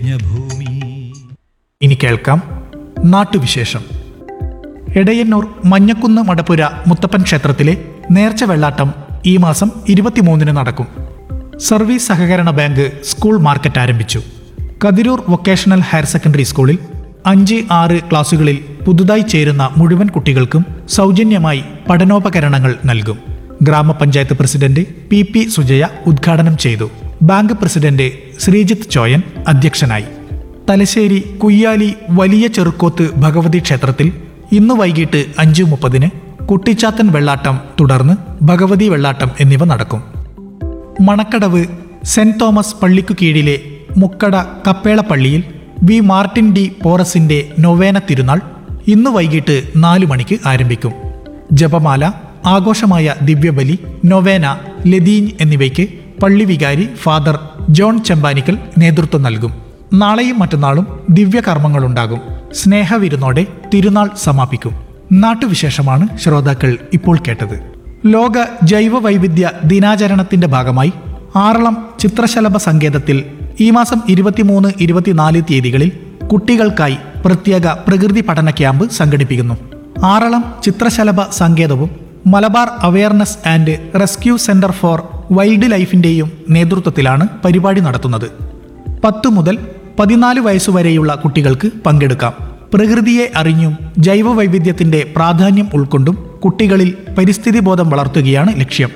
പുണ്യഭൂമി ഇനി കേൾക്കാം നാട്ടുവിശേഷം എടയന്നൂർ മഞ്ഞക്കുന്ന് മടപ്പുര മുത്തപ്പൻ ക്ഷേത്രത്തിലെ നേർച്ച വെള്ളാട്ടം ഈ മാസം ഇരുപത്തിമൂന്നിന് നടക്കും സർവീസ് സഹകരണ ബാങ്ക് സ്കൂൾ മാർക്കറ്റ് ആരംഭിച്ചു കതിരൂർ വൊക്കേഷണൽ ഹയർ സെക്കൻഡറി സ്കൂളിൽ അഞ്ച് ആറ് ക്ലാസുകളിൽ പുതുതായി ചേരുന്ന മുഴുവൻ കുട്ടികൾക്കും സൗജന്യമായി പഠനോപകരണങ്ങൾ നൽകും ഗ്രാമപഞ്ചായത്ത് പ്രസിഡന്റ് പി പി സുജയ ഉദ്ഘാടനം ചെയ്തു ബാങ്ക് പ്രസിഡന്റ് ശ്രീജിത്ത് ചോയൻ അധ്യക്ഷനായി തലശ്ശേരി കുയ്യാലി വലിയ ചെറുക്കോത്ത് ഭഗവതി ക്ഷേത്രത്തിൽ ഇന്ന് വൈകിട്ട് അഞ്ചു മുപ്പതിന് കുട്ടിച്ചാത്തൻ വെള്ളാട്ടം തുടർന്ന് ഭഗവതി വെള്ളാട്ടം എന്നിവ നടക്കും മണക്കടവ് സെന്റ് തോമസ് പള്ളിക്കു കീഴിലെ മുക്കട കപ്പേള പള്ളിയിൽ വി മാർട്ടിൻ ഡി പോറസിന്റെ നൊവേന തിരുനാൾ ഇന്ന് വൈകിട്ട് നാലു മണിക്ക് ആരംഭിക്കും ജപമാല ആഘോഷമായ ദിവ്യബലി നൊവേന ലതീഞ്ഞ് എന്നിവയ്ക്ക് പള്ളി വികാരി ഫാദർ ജോൺ ചെമ്പാനിക്കൽ നേതൃത്വം നൽകും നാളെയും മറ്റന്നാളും ദിവ്യകർമ്മങ്ങളുണ്ടാകും സ്നേഹവിരുന്നോടെ തിരുനാൾ സമാപിക്കും നാട്ടുവിശേഷമാണ് ശ്രോതാക്കൾ ഇപ്പോൾ കേട്ടത് ലോക ജൈവ വൈവിധ്യ ദിനാചരണത്തിന്റെ ഭാഗമായി ആറളം ചിത്രശലഭ സങ്കേതത്തിൽ ഈ മാസം ഇരുപത്തിമൂന്ന് ഇരുപത്തിനാല് തീയതികളിൽ കുട്ടികൾക്കായി പ്രത്യേക പ്രകൃതി പഠന ക്യാമ്പ് സംഘടിപ്പിക്കുന്നു ആറളം ചിത്രശലഭ സങ്കേതവും Malabar awareness and rescue centre for wild ലൈഫിന്റെയും നേതൃത്വത്തിലാണ് പരിപാടി നടത്തുന്നത് പത്ത് മുതൽ പതിനാല് വയസ്സുവരെയുള്ള കുട്ടികൾക്ക് പങ്കെടുക്കാം പ്രകൃതിയെ അറിഞ്ഞും ജൈവ വൈവിധ്യത്തിന്റെ പ്രാധാന്യം ഉൾക്കൊണ്ടും കുട്ടികളിൽ പരിസ്ഥിതി ബോധം വളർത്തുകയാണ് ലക്ഷ്യം